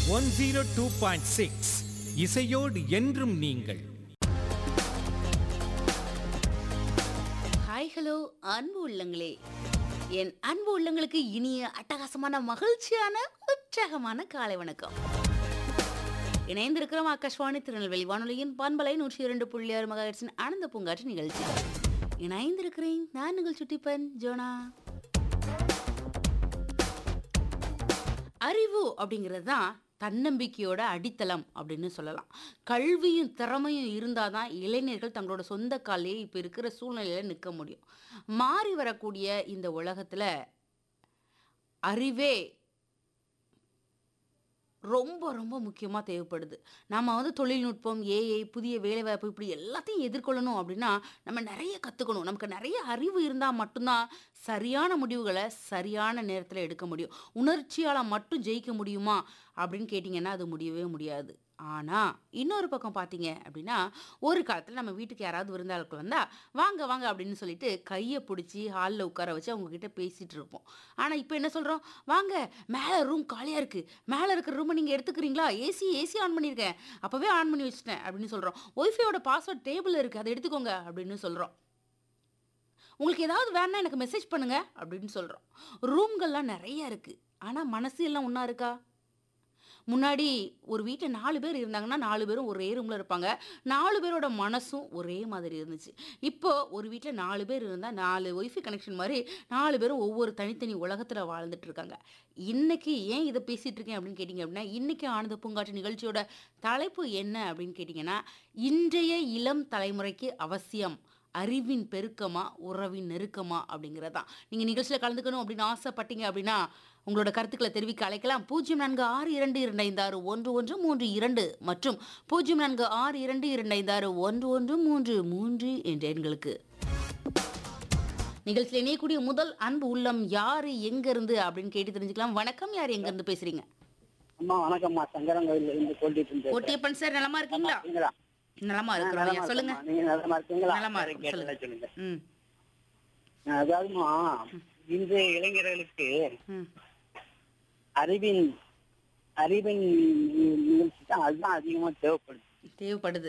One zero two point six இசையோடு என்றும் நீங்கள் ஹாய் ஹலோ அன்பு உள்ளங்களே என் அன்பு உள்ளங்களுக்கு இனிய அட்டகாசமான மகிழ்ச்சியான உற்சாகமான காலை வணக்கம் இணைந்திருக்கிறோம் ஆகாஷ்வாணி திருநெல்வேலி வானொலியின் பண்பலை நூற்றி இரண்டு புள்ளி ஆறு மகாட்சின் ஆனந்த பூங்காற்று நிகழ்ச்சி இணைந்திருக்கிறேன் நான் நிகழ்ச்சி சுட்டிப்பன் ஜோனா அறிவு அப்படிங்கிறது தான் தன்னம்பிக்கையோட அடித்தளம் அப்படின்னு சொல்லலாம் கல்வியும் திறமையும் இருந்தால் தான் இளைஞர்கள் தங்களோட சொந்த காலையே இப்போ இருக்கிற சூழ்நிலையில் நிற்க முடியும் மாறி வரக்கூடிய இந்த உலகத்தில் அறிவே ரொம்ப ரொம்ப முக்கியமாக தேவைப்படுது நம்ம வந்து தொழில்நுட்பம் ஏஐ புதிய வேலைவாய்ப்பு இப்படி எல்லாத்தையும் எதிர்கொள்ளணும் அப்படின்னா நம்ம நிறைய கற்றுக்கணும் நமக்கு நிறைய அறிவு இருந்தால் மட்டும்தான் சரியான முடிவுகளை சரியான நேரத்தில் எடுக்க முடியும் உணர்ச்சியால் மட்டும் ஜெயிக்க முடியுமா அப்படின்னு கேட்டிங்கன்னா அது முடியவே முடியாது ஆனால் இன்னொரு பக்கம் பார்த்தீங்க அப்படின்னா ஒரு காலத்தில் நம்ம வீட்டுக்கு யாராவது விருந்தாளுக்கு வந்தால் வாங்க வாங்க அப்படின்னு சொல்லிட்டு கையை பிடிச்சி ஹாலில் உட்கார வச்சு அவங்கக்கிட்ட பேசிகிட்டு இருப்போம் ஆனால் இப்போ என்ன சொல்கிறோம் வாங்க மேலே ரூம் காலியாக இருக்குது மேலே இருக்கிற ரூமை நீங்கள் எடுத்துக்கிறீங்களா ஏசி ஏசி ஆன் பண்ணியிருக்கேன் அப்போவே ஆன் பண்ணி வச்சுட்டேன் அப்படின்னு சொல்கிறோம் ஒய்ஃபையோட பாஸ்வேர்ட் டேபிள் இருக்குது அதை எடுத்துக்கோங்க அப்படின்னு சொல்கிறோம் உங்களுக்கு ஏதாவது வேணா எனக்கு மெசேஜ் பண்ணுங்க அப்படின்னு சொல்கிறோம் ரூம்கள்லாம் நிறைய இருக்குது ஆனால் மனசு எல்லாம் ஒன்றா இருக்கா முன்னாடி ஒரு வீட்டில் நாலு பேர் இருந்தாங்கன்னா நாலு பேரும் ஒரே ரூமில் இருப்பாங்க நாலு பேரோட மனசும் ஒரே மாதிரி இருந்துச்சு இப்போ ஒரு வீட்டில் நாலு பேர் இருந்தால் நாலு ஒய்ஃபை கனெக்ஷன் மாதிரி நாலு பேரும் ஒவ்வொரு தனித்தனி உலகத்தில் வாழ்ந்துட்டு இருக்காங்க இன்னைக்கு ஏன் இதை பேசிகிட்டு இருக்கேன் அப்படின்னு கேட்டிங்க அப்படின்னா இன்றைக்கி ஆனந்த பூங்காற்று நிகழ்ச்சியோட தலைப்பு என்ன அப்படின்னு கேட்டிங்கன்னா இன்றைய இளம் தலைமுறைக்கு அவசியம் அறிவின் பெருக்கமா உறவின் நெருக்கமா அப்படிங்கிறதான் நீங்கள் நிகழ்ச்சியில் கலந்துக்கணும் அப்படின்னு ஆசைப்பட்டீங்க அப்படின்னா உங்களோட கருத்துக்களை தெரிவிக்க அழைக்கலாம் பூஜ்ஜியம் நான்கு ஆறு இரண்டு இரண்டு ஐந்து ஆறு ஒன்று ஒன்று மூன்று இரண்டு மற்றும் பூஜ்ஜியம் நான்கு ஆறு இரண்டு இரண்டு ஐந்து ஆறு ஒன்று ஒன்று மூன்று மூன்று என்ற எண்களுக்கு நிகழ்ச்சியில் இணையக்கூடிய முதல் அன்பு உள்ளம் யாரு எங்க இருந்து அப்படின்னு கேட்டு தெரிஞ்சுக்கலாம் வணக்கம் யார் எங்க இருந்து பேசுறீங்க அம்மா வணக்கம்மா சங்கரங்கோயில்ல இருந்து சொல்லிட்டு இருந்தேன் ஒட்டியப்பன் சார் நலமா இருக்கீங்களா இருக்கீங்களா? நலமா ஆ, இருக்கிறோம் நலமா ஐயா. சொல்லுங்க இருக்கேம்மா. நீங்க நலமா இருக்கீங்களா நலமா சரி, இருக்கோம். கேட்டதா சொல்லுங்க ம் அதாவதுமா இன்றைய இளைஞர்களுக்கு ம் அறிவின் அறிவின் நிகழ்ச்சி தான் அதுதான் அதிகமா தேவைப்படுது தேவைப்படுது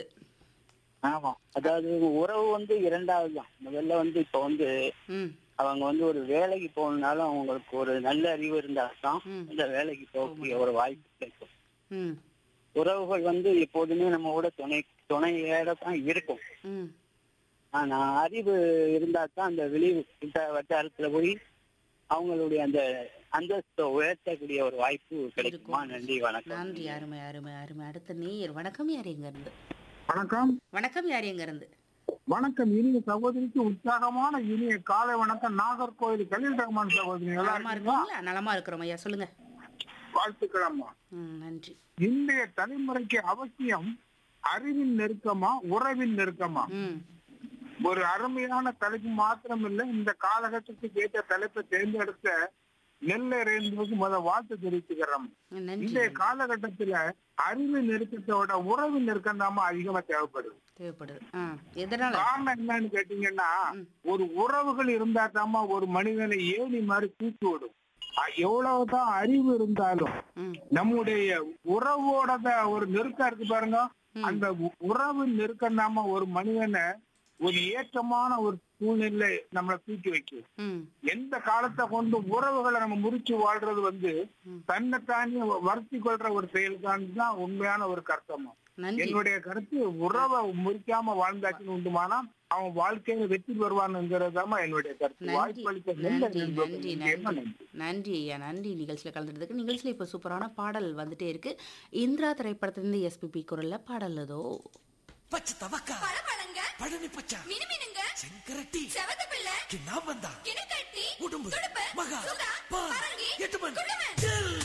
ஆமா அதாவது உறவு வந்து இரண்டாவது தான் முதல்ல வந்து இப்ப வந்து ம் அவங்க வந்து ஒரு வேலைக்கு போகணும்னாலும் அவங்களுக்கு ஒரு நல்ல அறிவு இருந்தா தான் ம். இந்த வேலைக்கு போகக்கூடிய ஒரு வாய்ப்பு கிடைக்கும் ம் உறவுகள் வந்து எப்போதுமே நம்ம கூட துணை துணையோட தான் இருக்கும் ம் ஆனா அறிவு இருந்தா தான் அந்த வெளி வட்ட- வட்டாரத்துல போய் அவங்களுடைய அந்த அந்தஸ்தை உயர்த்தக்கூடிய ஒரு வாய்ப்பு கிடைக்குமா நன்றி வணக்கம் நன்றி அருமை அருமை அருமை அடுத்த நேயர் வணக்கம் யார் எங்க இருந்து வணக்கம் வணக்கம் யார் எங்க இருந்து வணக்கம் இனிய சகோதரிக்கு உற்சாகமான இனிய காலை வணக்கம் நாகர்கோவில் கலில் ரஹ்மான் சகோதரி நல்லா நலமா இருக்கீங்களா இருக்கீங்களா நலமா இருக்கிறோம் ஐயா சொல்லுங்க வாழ்த்துக்கள் அம்மா ம் நன்றி இன்றைய தலைமுறைக்கு அவசியம் அறிவின் நெருக்கமா உறவின் நெருக்கமா ம் ஒரு அருமையான தலைப்பு மாத்திரம் இல்ல இந்த காலகட்டத்துக்கு ஏற்ற தலைப்பை தேர்ந்தெடுத்த நெல்லை ரேந்துக்கு முத வாழ்த்து தெரிவிச்சுக்கிறோம் நன்றி இன்றைய காலகட்டத்துல அறிவு நெருக்கத்தோட உறவு நெருக்கம் தான் அதிகமா தேவைப்படுது தேவைப்படுது ஆ எதனால காரணம் என்னன்னு கேட்டீங்கன்னா ம். ஒரு உறவுகள் இருந்தா தாமா ஒரு மனிதனை ஏணி மாதிரி தூக்கி விடும் அ- எவ்வளவுதான் அறிவு இருந்தாலும் ம் நம்முடைய உறவோட த- ஒரு நெருக்கம் இருக்கு பாருங்க ம். அந்த உ- உறவு நெருக்கம் தாமா ஒரு மனிதனை ஒரு ஏற்றமான ஒரு சூழ்நிலை நம்மளை தூக்கி வைக்கும் ம் எந்த காலத்தை கொண்டு உறவுகளை நம்ம முறிச்சு வாழ்றது வந்து ம். தன்னைத்தானே வருத்தி கொள்ற ஒரு செயல்தான் தான் உண்மையான ஒரு கர்த்தமா நன்றி என்னுடைய கருத்து உறவை முறிக்காம வாழ்ந்தாச்சுன்னு உண்டுமானா அவன் வாழ்க்கையில வெற்றி பெறுவான்ங்கிறதாம என்னுடைய கருத்து நன்றி வாய்ப்பு அளித்த நல்ல நன்றி நன்றி நண்பர்களுக்கு நன்றி நன்றி நன்றி ஐயா நன்றி நிகழ்ச்சியில் கலந்துறதுக்கு நிகழ்ச்சியில் இப்போ சூப்பரான பாடல் வந்துட்டே இருக்கு இந்திரா திரைப்படத்திலிருந்து எஸ்பிபி குரல்ல பாடல் ஏதோ பச்சை தவக்கா பழப்பழங்க பழனி பச்சா மினுமினுங்க செங்கரட்டி செவந்த பிள்ளை கிண்ணாம்பந்தா கிணக்கட்டி உடும்பு துடுப்பு மகா சுதா பால் பரங்கி எட்டுமன் குள்ளவன் ஜெல்